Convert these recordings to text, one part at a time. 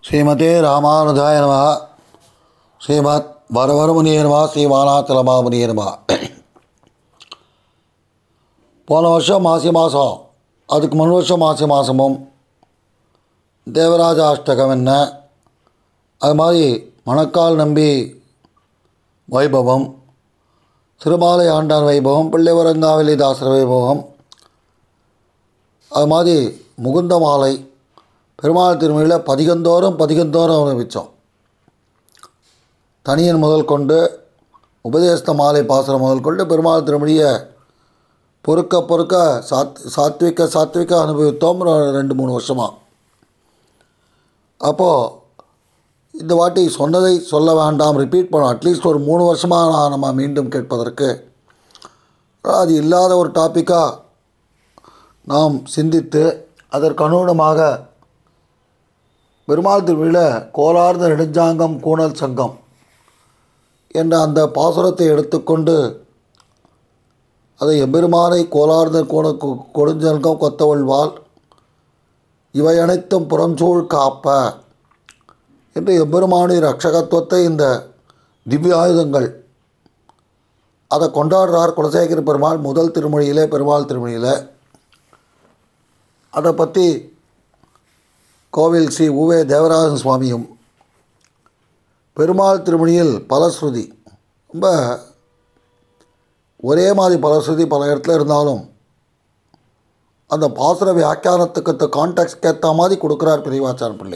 ஸ்ரீமதே ராமானுஜாய நம ஸ்ரீமத் வரவரமுனிய நம ஸ்ரீ வானாச்சலமாமுனிய நம போன வருஷம் மாசி மாதம் அதுக்கு முன் வருஷம் மாசி மாதமும் தேவராஜ அஷ்டகம் என்ன அது மாதிரி மணக்கால் நம்பி வைபவம் திருமாலை ஆண்டான் வைபவம் பிள்ளைவரங்காவலி தாசர வைபவம் அது மாதிரி முகுந்த மாலை பெருமாள் திருமணியில் பதிகந்தோறும் பதிகந்தோறும் அனுபவித்தோம் தனியன் முதல் கொண்டு உபதேச மாலை பாசனம் முதல் கொண்டு பெருமாள் திருமணியை பொறுக்க பொறுக்க சாத் சாத்விக சாத்விக அனுபவித்தோம் ஒரு ரெண்டு மூணு வருஷமாக அப்போது இந்த வாட்டி சொன்னதை சொல்ல வேண்டாம் ரிப்பீட் பண்ணோம் அட்லீஸ்ட் ஒரு மூணு வருஷமாக நான் நம்ம மீண்டும் கேட்பதற்கு அது இல்லாத ஒரு டாப்பிக்காக நாம் சிந்தித்து அதற்கு அனுகுணமாக பெருமாள் திருவிழியில் கோலார்ந்த நெடுஞ்சாங்கம் கூணல் சங்கம் என்ற அந்த பாசுரத்தை எடுத்துக்கொண்டு அதை எம்பெருமானை கோலார்ந்த கோண கொடுஞ்சங்கம் கொத்தவள்வாள் இவை அனைத்தும் புறஞ்சூழ் காப்ப என்று எம்பெருமானி ரட்சகத்துவத்தை இந்த திவ்ய ஆயுதங்கள் அதை கொண்டாடுறார் குலசேகர பெருமாள் முதல் திருமொழியிலே பெருமாள் திருமொழியில் அதை பற்றி கோவில் ஸ்ரீ உவே தேவராஜன் சுவாமியும் பெருமாள் திருமணியில் பலஸ்ருதி ரொம்ப ஒரே மாதிரி பலஸ்ருதி பல இடத்துல இருந்தாலும் அந்த பாசுர வியாக்கியானத்துக்கு கான்டாக்ட்ஸ்க்கு ஏற்ற மாதிரி கொடுக்குறார் பெரியவாச்சான் பிள்ளை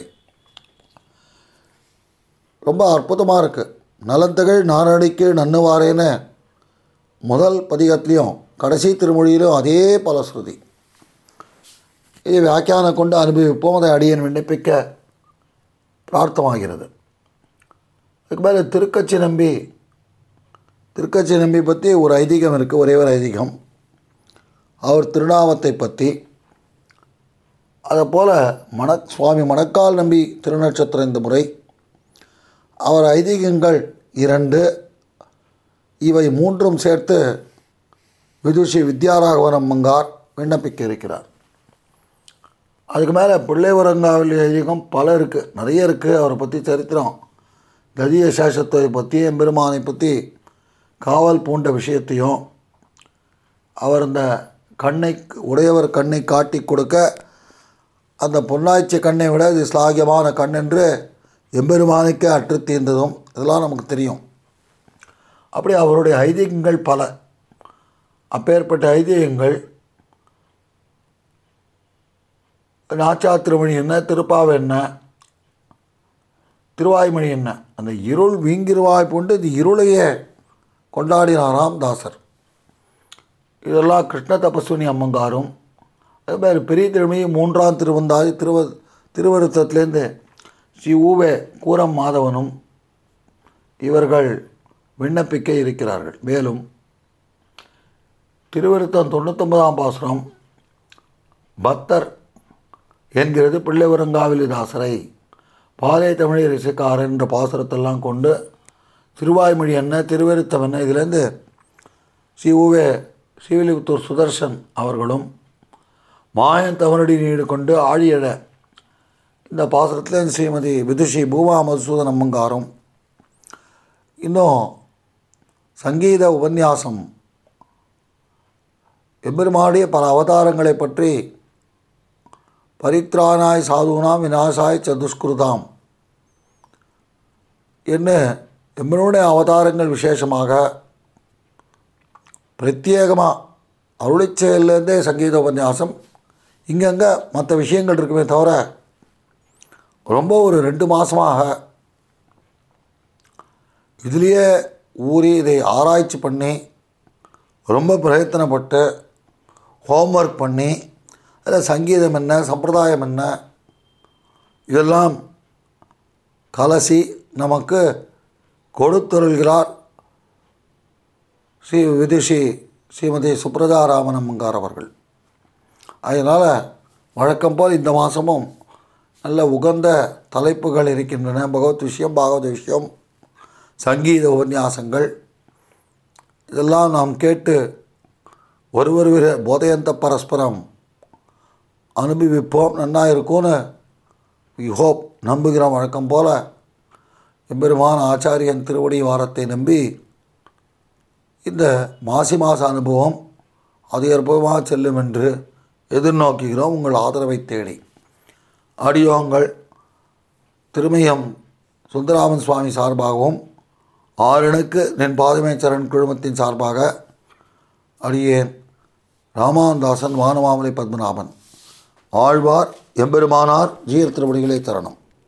ரொம்ப அற்புதமாக இருக்குது நலந்தகழ் நாரடிக்கு நன்னுவாரேன்னு முதல் பதிகத்துலேயும் கடைசி திருமொழியிலும் அதே பலஸ்ருதி இது வியாக்கியானம் கொண்டு அனுபவிப்போம் அதை அடியன் விண்ணப்பிக்க பிரார்த்தமாகிறது அதுக்கு மேலே திருக்கச்சி நம்பி திருக்கச்சி நம்பி பற்றி ஒரு ஐதீகம் இருக்குது ஒரே ஒரு ஐதீகம் அவர் திருநாமத்தை பற்றி அதை போல் மண சுவாமி மணக்கால் நம்பி திருநட்சத்திரம் இந்த முறை அவர் ஐதீகங்கள் இரண்டு இவை மூன்றும் சேர்த்து விதுஷி வித்யாராகவனம் மங்கார் விண்ணப்பிக்க இருக்கிறார் அதுக்கு மேலே பிள்ளைவரங்காவில் ஐதீகம் பல இருக்குது நிறைய இருக்குது அவரை பற்றி சரித்திரம் கதிய சேஷத்தை பற்றி எம்பெருமானை பற்றி காவல் பூண்ட விஷயத்தையும் அவர் அந்த கண்ணை உடையவர் கண்ணை காட்டி கொடுக்க அந்த பொன்னாய்ச்சி கண்ணை விட இது ஸ்லாகியமான கண் என்று எம்பெருமானுக்கே அற்று தீர்ந்ததும் இதெல்லாம் நமக்கு தெரியும் அப்படி அவருடைய ஐதீகங்கள் பல அப்பேற்பட்ட ஐதீகங்கள் நாச்சா திருமணி என்ன திருப்பாவை என்ன திருவாய்மணி என்ன அந்த இருள் வீங்கிருவாய் கொண்டு இந்த இருளையே கொண்டாடினாராம் தாசர் இதெல்லாம் கிருஷ்ண தபஸ்வினி அம்மங்காரும் அதுமாதிரி பெரிய திருமணி மூன்றாம் திருவந்தாதி திருவ திருவருத்தத்துலேருந்து ஸ்ரீ ஊவே கூரம் மாதவனும் இவர்கள் விண்ணப்பிக்க இருக்கிறார்கள் மேலும் திருவருத்தம் தொண்ணூத்தொன்பதாம் பாசுரம் பக்தர் என்கிறது பிள்ளைவரங்காவிலி தாசரை பாலே தமிழை ரிசைக்காரன் என்ற பாசுரத்தெல்லாம் கொண்டு திருவாய்மொழி என்ன திருவருத்தம் என்ன இதுலேருந்து ஸ்ரீ ஊவே ஸ்ரீவில்லிபுத்தூர் சுதர்சன் அவர்களும் மாயன் தவனடி நீடு கொண்டு ஆழியட இந்த பாசுரத்தில் ஸ்ரீமதி விதுஷி பூமா மதுசூதன் அம்மங்காரும் இன்னும் சங்கீத உபன்யாசம் எம்பெருமாடிய பல அவதாரங்களை பற்றி பரித்ரானாய் சாதுனாம் விநாசாய் சதுஷ்கிருதாம் என்ன எம்பனுடைய அவதாரங்கள் விசேஷமாக பிரத்யேகமாக அருளிச் செயல்லேருந்தே சங்கீத உபன்யாசம் இங்கங்கே மற்ற விஷயங்கள் இருக்குமே தவிர ரொம்ப ஒரு ரெண்டு மாதமாக இதுலேயே ஊறி இதை ஆராய்ச்சி பண்ணி ரொம்ப பிரயத்தனப்பட்டு ஹோம்ஒர்க் பண்ணி அதில் சங்கீதம் என்ன சம்பிரதாயம் என்ன இதெல்லாம் கலசி நமக்கு கொடுத்தருள்கிறார் ஸ்ரீ விதுஷி ஸ்ரீமதி சுப்ரஜா ராமனம்மங்கார் அவர்கள் அதனால் வழக்கம் போல் இந்த மாதமும் நல்ல உகந்த தலைப்புகள் இருக்கின்றன பகவத் விஷயம் பாகவத விஷயம் சங்கீத உபன்யாசங்கள் இதெல்லாம் நாம் கேட்டு ஒருவர் போதையந்த பரஸ்பரம் அனுபவிப்போம் நன்னா இருக்கும்னு வி ஹோப் நம்புகிறோம் வழக்கம் போல எம்பெருமான் ஆச்சாரியன் திருவடி வாரத்தை நம்பி இந்த மாசி மாத அனுபவம் அதிகற்பமாக செல்லும் என்று எதிர்நோக்குகிறோம் உங்கள் ஆதரவை தேடி ஆடியோங்கள் திருமயம் சுந்தராமன் சுவாமி சார்பாகவும் ஆறனுக்கு நின் பாதமேச்சரன் குழுமத்தின் சார்பாக அடியேன் ராமாந்தாசன் வானமாமலை பத்மநாபன் ஆழ்வார் எம்பெருமானார் ஜீர் திருவடிகளை தரணும்